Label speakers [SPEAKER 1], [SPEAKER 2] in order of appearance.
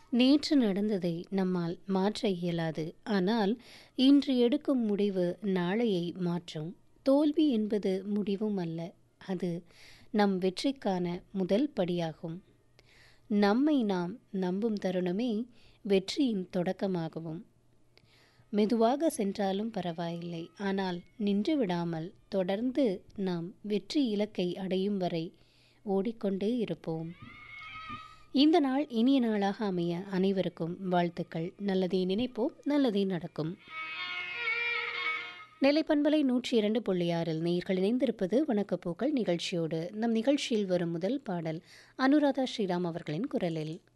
[SPEAKER 1] நேற்று நடந்ததை நம்மால் மாற்ற இயலாது ஆனால் இன்று எடுக்கும் முடிவு நாளையை மாற்றும் தோல்வி என்பது முடிவும் அல்ல அது நம் வெற்றிக்கான முதல் படியாகும் நம்மை நாம் நம்பும் தருணமே வெற்றியின் தொடக்கமாகவும் மெதுவாக சென்றாலும் பரவாயில்லை ஆனால் நின்று விடாமல் தொடர்ந்து நாம் வெற்றி இலக்கை அடையும் வரை ஓடிக்கொண்டே இருப்போம் இந்த நாள் இனிய நாளாக அமைய அனைவருக்கும் வாழ்த்துக்கள் நல்லதே நினைப்போம் நல்லதே நடக்கும் நெல்லைப்பண்பலை நூற்றி இரண்டு புள்ளி ஆறில் நேர்கள் இணைந்திருப்பது வணக்கப்பூக்கள் நிகழ்ச்சியோடு நம் நிகழ்ச்சியில் வரும் முதல் பாடல் அனுராதா ஸ்ரீராம் அவர்களின் குரலில்